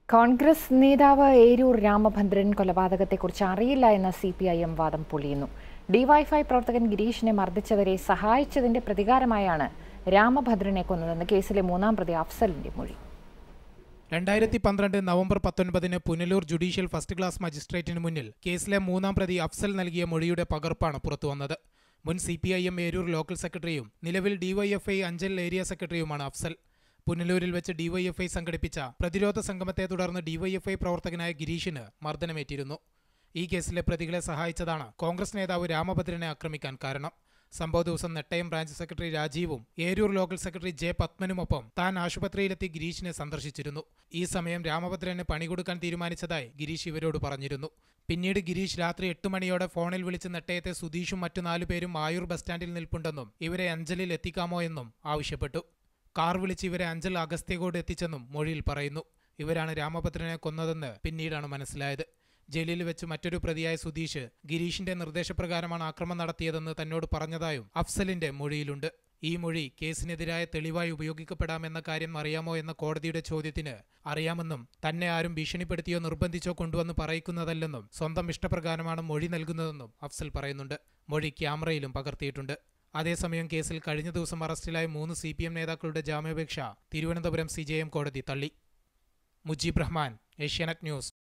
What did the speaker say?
കോൺഗ്രസ് നേതാവ് ഏരൂർ രാമഭദ്രൻ കൊലപാതകത്തെക്കുറിച്ച് അറിയില്ല എന്ന സി പി ഐ എം വാദം പൊളിയുന്നു ഡിവൈഫൈ പ്രവർത്തകൻ ഗിരീഷിനെ മർദ്ദിച്ചവരെ സഹായിച്ചതിന്റെ പ്രതികാരമായാണ് രാമഭദ്രനെ കൊന്നതെന്ന് കേസിലെ മൂന്നാം പ്രതി അഫ്സലിന്റെ മൊഴി രണ്ടായിരത്തി പന്ത്രണ്ട് നവംബർ പത്തൊൻപതിന് പുനലൂർ ജുഡീഷ്യൽ ഫസ്റ്റ് ക്ലാസ് മജിസ്ട്രേറ്റിന് മുന്നിൽ കേസിലെ മൂന്നാം പ്രതി അഫ്സൽ നൽകിയ മൊഴിയുടെ പകർപ്പാണ് പുറത്തുവന്നത് മുൻ C P I M Eroor local സെക്രട്ടറിയും നിലവിൽ ഡിവൈഎഫ്ഐ അഞ്ചൽ ഏരിയ സെക്രട്ടറിയുമാണ് അഫ്സൽ പുനലൂരിൽ വെച്ച് ഡിവൈഎഫ്ഐ സംഘടിപ്പിച്ച പ്രതിരോധ സംഗമത്തെ തുടർന്ന് ഡിവൈഎഫ്ഐ പ്രവർത്തകനായ ഗിരീഷിന് മർദ്ദനമേറ്റിരുന്നു ഈ കേസിലെ പ്രതികളെ സഹായിച്ചതാണ് കോൺഗ്രസ് നേതാവ് രാമഭദ്രനെ ആക്രമിക്കാൻ കാരണം സംഭവ ദിവസം നെട്ടയം ബ്രാഞ്ച് സെക്രട്ടറി രാജീവും ഏരൂർ ലോക്കൽ സെക്രട്ടറി ജെ പത്മനുമൊപ്പം താൻ ആശുപത്രിയിലെത്തി ഗിരീഷിനെ സന്ദർശിച്ചിരുന്നു ഈ സമയം രാമഭദ്രന് പണി കൊടുക്കാൻ തീരുമാനിച്ചതായി ഗിരീഷ് ഇവരോട് പറഞ്ഞിരുന്നു പിന്നീട് ഗിരീഷ് രാത്രി എട്ട് മണിയോടെ ഫോണിൽ വിളിച്ച് നെട്ടയത്തെ സുധീഷും മറ്റു നാലുപേരും ആയൂർ ബസ് സ്റ്റാൻഡിൽ നിൽപ്പുണ്ടെന്നും ഇവരെ അഞ്ചലിൽ എത്തിക്കാമോ എന്നും ആവശ്യപ്പെട്ടു കാർ വിളിച്ച് ഇവരെ അഞ്ചൽ അഗസ്ത്യകോട് എത്തിച്ചെന്നും മൊഴിയിൽ പറയുന്നു ഇവരാണ് രാമഭദ്രനെ കൊന്നതെന്ന് പിന്നീടാണ് മനസ്സിലായത് ജയിലിൽ വെച്ച് മറ്റൊരു പ്രതിയായ സുധീഷ് ഗിരീഷിന്റെ നിർദ്ദേശപ്രകാരമാണ് ആക്രമണം നടത്തിയതെന്ന് തന്നോട് പറഞ്ഞതായും അഫ്സലിന്റെ മൊഴിയിലുണ്ട് ഈ മൊഴി കേസിനെതിരായ തെളിവായി ഉപയോഗിക്കപ്പെടാമെന്ന കാര്യം അറിയാമോ എന്ന കോടതിയുടെ ചോദ്യത്തിന് അറിയാമെന്നും തന്നെ ആരും ഭീഷണിപ്പെടുത്തിയോ നിർബന്ധിച്ചോ കൊണ്ടുവന്ന് പറയിക്കുന്നതല്ലെന്നും സ്വന്തം ഇഷ്ടപ്രകാരമാണ് മൊഴി നൽകുന്നതെന്നും അഫ്സൽ പറയുന്നുണ്ട് മൊഴി ക്യാമറയിലും പകർത്തിയിട്ടുണ്ട് അതേസമയം കേസിൽ കഴിഞ്ഞ ദിവസം അറസ്റ്റിലായ മൂന്ന് സി പി എം നേതാക്കളുടെ ജാമ്യാപേക്ഷ തിരുവനന്തപുരം സി ജെ എം കോടതി തള്ളി മുജീബ് റഹ്മാൻ ഏഷ്യാനെറ്റ് ന്യൂസ്